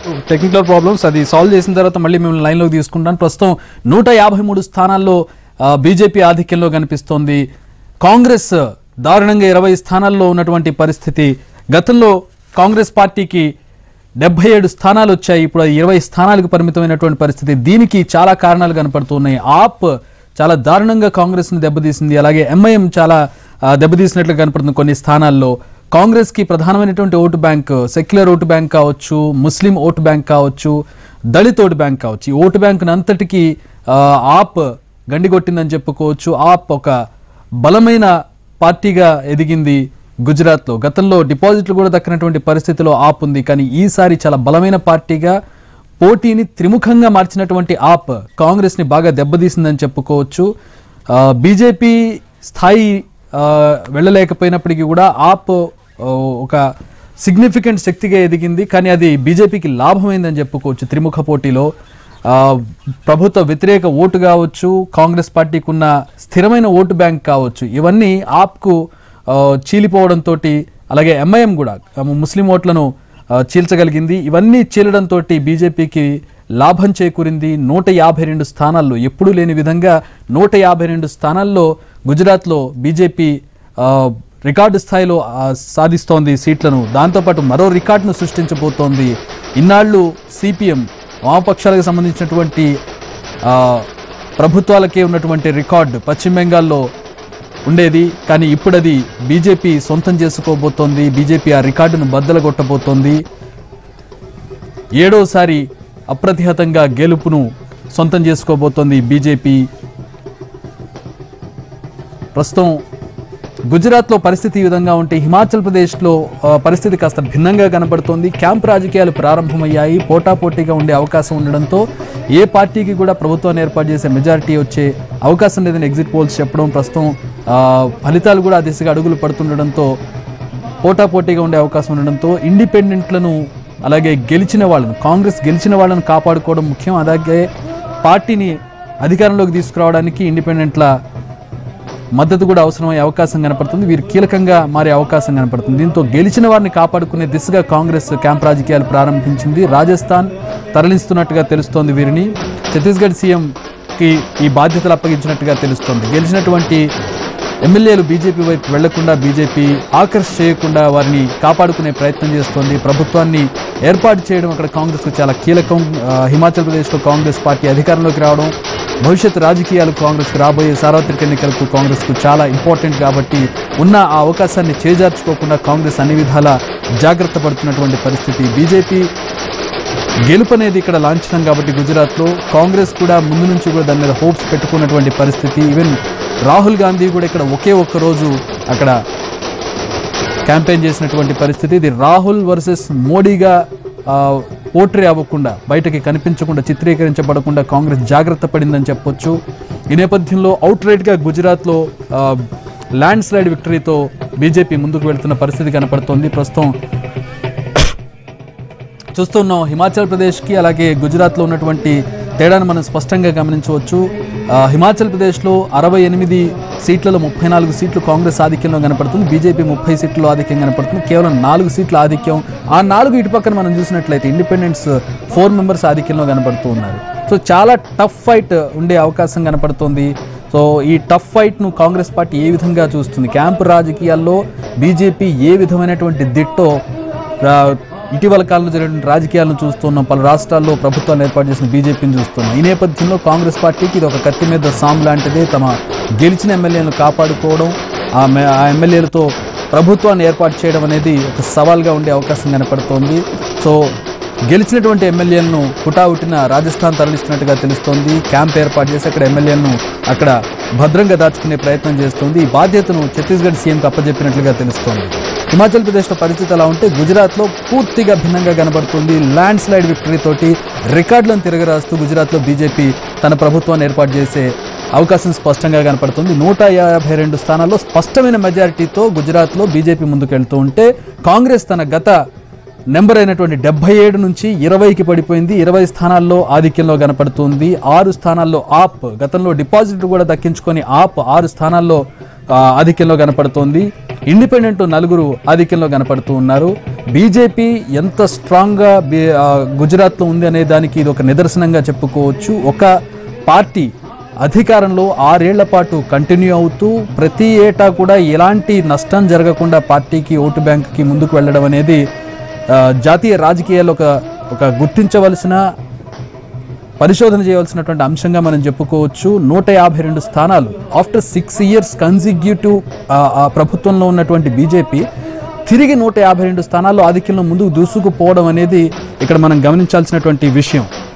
technical problems అది solve చేసిన తర్వాత మళ్ళీ మేము లైన్లోకి తీసుకుంటాను ప్రస్తుతం నూట యాభై మూడు స్థానాల్లో బీజేపీ ఆధిక్యంలో కనిపిస్తోంది కాంగ్రెస్ దారుణంగా ఇరవై స్థానాల్లో ఉన్నటువంటి పరిస్థితి గతంలో కాంగ్రెస్ పార్టీకి డెబ్బై ఏడు స్థానాలు వచ్చాయి ఇప్పుడు అది ఇరవై స్థానాలకు పరిమితమైనటువంటి పరిస్థితి దీనికి చాలా కారణాలు కనపడుతున్నాయి ఆప్ చాలా దారుణంగా కాంగ్రెస్ని దెబ్బతీసింది అలాగే ఎంఐఎం చాలా ఆ, దెబ్బతీసినట్లు కనపడుతుంది కొన్ని స్థానాల్లో కాంగ్రెస్కి ప్రధానమైనటువంటి vote bank secular vote bank కావచ్చు ముస్లిం ఓటు బ్యాంక్ కావచ్చు దళిత్ ఓటు బ్యాంక్ కావచ్చు ఈ ఓటు బ్యాంక్ అంతటికీ ఆ, ఆప్ గండిగొట్టిందని చెప్పుకోవచ్చు ఆప్ ఒక బలమైన పార్టీగా ఎదిగింది గుజరాత్లో గతంలో డిపాజిట్లు కూడా దక్కినటువంటి పరిస్థితిలో ఆప్ ఉంది కానీ ఈసారి చాలా బలమైన పార్టీగా పోటీని త్రిముఖంగా మార్చినటువంటి ఆప్ కాంగ్రెస్ని బాగా దెబ్బతీసిందని చెప్పుకోవచ్చు ఆ, బీజేపీ స్థాయి ఆ, వెళ్ళలేకపోయినప్పటికీ కూడా ఆప్ ఆ, ఒక సిగ్నిఫికెంట్ శక్తిగా ఎదిగింది కానీ అది బీజేపీకి లాభమైందని చెప్పుకోవచ్చు త్రిముఖ పోటీలో ఆ, ప్రభుత్వ వ్యతిరేక ఓటు కావచ్చు కాంగ్రెస్ పార్టీకి ఉన్న స్థిరమైన ఓటు బ్యాంక్ కావచ్చు ఇవన్నీ ఆప్కు ఆ, చీలిపోవడంతో అలాగే ఎంఐఎం కూడా ఆ, ముస్లిం ఓట్లను ఆ, చీల్చగలిగింది ఇవన్నీ చీలడంతో బీజేపీకి లాభం చేకూరింది నూట యాభై రెండు స్థానాల్లో ఎప్పుడూ లేని విధంగా నూట యాభై రెండు స్థానాల్లో గుజరాత్లో బీజేపీ ఆ, రికార్డు స్థాయిలో ఆ, సాధిస్తోంది సీట్లను దాంతోపాటు మరో రికార్డును సృష్టించబోతోంది ఇన్నాళ్ళు సిపిఎం వామపక్షాలకు సంబంధించినటువంటి ఆ, ప్రభుత్వాలకే ఉన్నటువంటి రికార్డు పశ్చిమ బెంగాల్లో ఉండేది కానీ ఇప్పుడు అది బీజేపీ సొంతం చేసుకోబోతోంది బీజేపీ ఆ రికార్డును బద్దలగొట్టబోతోంది ఏడోసారి అప్రతిహతంగా గెలుపును సొంతం చేసుకోబోతోంది బీజేపీ ప్రస్తుతం గుజరాత్లో పరిస్థితి ఈ విధంగా ఉంటే హిమాచల్ ప్రదేశ్లో ఆ, పరిస్థితి కాస్త భిన్నంగా కనబడుతోంది క్యాంప్ రాజకీయాలు ప్రారంభమయ్యాయి పోటాపోటీగా ఉండే అవకాశం ఉండడంతో ఏ పార్టీకి కూడా ప్రభుత్వాన్ని ఏర్పాటు చేసే మెజారిటీ వచ్చే అవకాశం లేదని ఎగ్జిట్ పోల్స్ చెప్పడం ప్రస్తుతం ఆ, ఫలితాలు కూడా ఆ దిశగా అడుగులు పడుతుండడంతో పోటాపోటీగా ఉండే అవకాశం ఉండడంతో ఇండిపెండెంట్లను అలాగే గెలిచిన వాళ్ళను కాంగ్రెస్ గెలిచిన వాళ్ళను కాపాడుకోవడం ముఖ్యం అలాగే పార్టీని అధికారంలోకి తీసుకురావడానికి ఇండిపెండెంట్ల మద్దతు కూడా అవసరమయ్యే అవకాశం కనపడుతుంది వీరు కీలకంగా మారే అవకాశం కనపడుతుంది దీంతో గెలిచిన వారిని కాపాడుకునే దిశగా కాంగ్రెస్ క్యాంప్ రాజకీయాలు ప్రారంభించింది రాజస్థాన్ తరలిస్తున్నట్టుగా తెలుస్తోంది వీరిని ఛత్తీస్గఢ్ సీఎంకి ఈ బాధ్యతలు అప్పగించినట్టుగా తెలుస్తోంది గెలిచినటువంటి ఎమ్మెల్యేలు బీజేపీ వైపు వెళ్లకుండా బీజేపీ ఆకర్ష్ చేయకుండా వారిని కాపాడుకునే ప్రయత్నం చేస్తోంది ప్రభుత్వాన్ని ఏర్పాటు చేయడం అక్కడ కాంగ్రెస్కు చాలా కీలకం ఆ, హిమాచల్ ప్రదేశ్లో కాంగ్రెస్ పార్టీ అధికారంలోకి రావడం భవిష్యత్ రాజకీయాలు కాంగ్రెస్కు రాబోయే సార్వత్రిక ఎన్నికలకు కాంగ్రెస్కు చాలా ఇంపార్టెంట్ కాబట్టి ఉన్న ఆ అవకాశాన్ని చేజార్చుకోకుండా కాంగ్రెస్ అన్ని విధాల జాగ్రత్త పడుతున్నటువంటి పరిస్థితి బీజేపీ గెలుపు అనేది ఇక్కడ లాంఛనం కాబట్టి గుజరాత్లో కాంగ్రెస్ కూడా ముందు నుంచి కూడా దాని మీద హోప్స్ పెట్టుకున్నటువంటి పరిస్థితి ఈవెన్ రాహుల్ గాంధీ కూడా ఇక్కడ ఒకే ఒక్క రోజు అక్కడ క్యాంపెయిన్ చేసినటువంటి పరిస్థితి ఇది రాహుల్ వర్సెస్ మోడీగా పోట్రీ అవ్వకుండా బయటకి కనిపించకుండా చిత్రీకరించబడకుండా కాంగ్రెస్ జాగ్రత్త పడిందని చెప్పొచ్చు ఈ నేపథ్యంలో అవుట్ రైట్గా గుజరాత్లో ల్యాండ్ స్లైడ్ విక్టరీతో బీజేపీ ముందుకు వెళ్తున్న పరిస్థితి కనపడుతోంది ప్రస్తుతం చూస్తున్నాం హిమాచల్ ప్రదేశ్కి అలాగే గుజరాత్లో ఉన్నటువంటి తేడాను మనం స్పష్టంగా గమనించవచ్చు ఆ, హిమాచల్ ప్రదేశ్లో అరవై ఎనిమిది సీట్లలో ముప్పై నాలుగు సీట్లు కాంగ్రెస్ ఆధిక్యంలో కనపడుతుంది బీజేపీ ముప్పై సీట్లలో ఆధిక్యం కనపడుతుంది కేవలం నాలుగు సీట్ల ఆధిక్యం ఆ నాలుగు ఇటు పక్కన మనం చూసినట్లయితే ఇండిపెండెన్స్ ఫోర్ మెంబర్స్ ఆధిక్యంలో కనపడుతూ ఉన్నారు సో చాలా టఫ్ ఫైట్ ఉండే అవకాశం కనపడుతోంది సో ఈ టఫ్ ఫైట్ను కాంగ్రెస్ పార్టీ ఏ విధంగా చూస్తుంది క్యాంపు రాజకీయాల్లో బీజేపీ ఏ విధమైనటువంటి దిట్టో రా- ఇటీవల కాలంలో జరిగిన రాజకీయాలను చూస్తున్నాం పలు రాష్ట్రాల్లో ప్రభుత్వాన్ని ఏర్పాటు చేసిన బీజేపీని చూస్తున్నాం ఈ నేపథ్యంలో కాంగ్రెస్ పార్టీకి ఇది ఒక కత్తి మీద సామ్ లాంటిదే తమ గెలిచిన ఎమ్మెల్యేలను కాపాడుకోవడం ఆ మె- ఆ ఎమ్మెల్యేలతో ప్రభుత్వాన్ని ఏర్పాటు చేయడం అనేది ఒక సవాల్గా ఉండే అవకాశం కనపడుతోంది సో గెలిచినటువంటి ఎమ్మెల్యేలను హుటాహుటిన రాజస్థాన్ తరలిస్తున్నట్టుగా తెలుస్తోంది క్యాంప్ ఏర్పాటు చేసి అక్కడ ఎమ్మెల్యేలను అక్కడ భద్రంగా దాచుకునే ప్రయత్నం చేస్తోంది ఈ బాధ్యతను ఛత్తీస్గఢ్ సీఎంకి అప్పజెప్పినట్లుగా తెలుస్తోంది హిమాచల్ ప్రదేశ్లో పరిస్థితి ఎలా ఉంటే గుజరాత్లో పూర్తిగా భిన్నంగా కనబడుతుంది ల్యాండ్ స్లైడ్ విక్టరీ తోటి రికార్డులను తిరగరాస్తూ గుజరాత్లో బీజేపీ తన ప్రభుత్వాన్ని ఏర్పాటు చేసే అవకాశం స్పష్టంగా కనపడుతుంది నూట యాభై రెండు స్థానాల్లో స్పష్టమైన మెజారిటీతో గుజరాత్లో బీజేపీ ముందుకెళ్తూ ఉంటే కాంగ్రెస్ తన గత నెంబర్ అయినటువంటి డెబ్బై ఏడు నుంచి ఇరవైకి పడిపోయింది ఇరవై స్థానాల్లో ఆధిక్యంలో కనపడుతుంది ఆరు స్థానాల్లో ఆప్ గతంలో డిపాజిట్లు కూడా దక్కించుకొని ఆప్ ఆరు స్థానాల్లో ఆ, ఆధిక్యంలో కనపడుతోంది ఇండిపెండెంట్ నలుగురు ఆధిక్యంలో కనపడుతూ ఉన్నారు బీజేపీ ఎంత స్ట్రాంగ్గా బీ ఆ, గుజరాత్లో ఉంది అనే దానికి ఇది ఒక నిదర్శనంగా చెప్పుకోవచ్చు ఒక పార్టీ అధికారంలో ఆరేళ్ల పాటు కంటిన్యూ అవుతూ ప్రతి ఏటా కూడా ఎలాంటి నష్టం జరగకుండా పార్టీకి ఓటు బ్యాంకుకి ముందుకు వెళ్ళడం అనేది ఆ, జాతీయ రాజకీయాల్లో ఒక ఒక గుర్తించవలసిన పరిశోధన చేయవలసినటువంటి అంశంగా మనం చెప్పుకోవచ్చు నూట యాభై రెండు స్థానాలు ఆఫ్టర్ సిక్స్ ఇయర్స్ కన్సిక్యూటివ్ ఆ ప్రభుత్వంలో ఉన్నటువంటి బీజేపీ తిరిగి నూట యాభై రెండు స్థానాల్లో ఆధిక్యంలో ముందుకు దూసుకుపోవడం అనేది ఇక్కడ మనం గమనించాల్సినటువంటి విషయం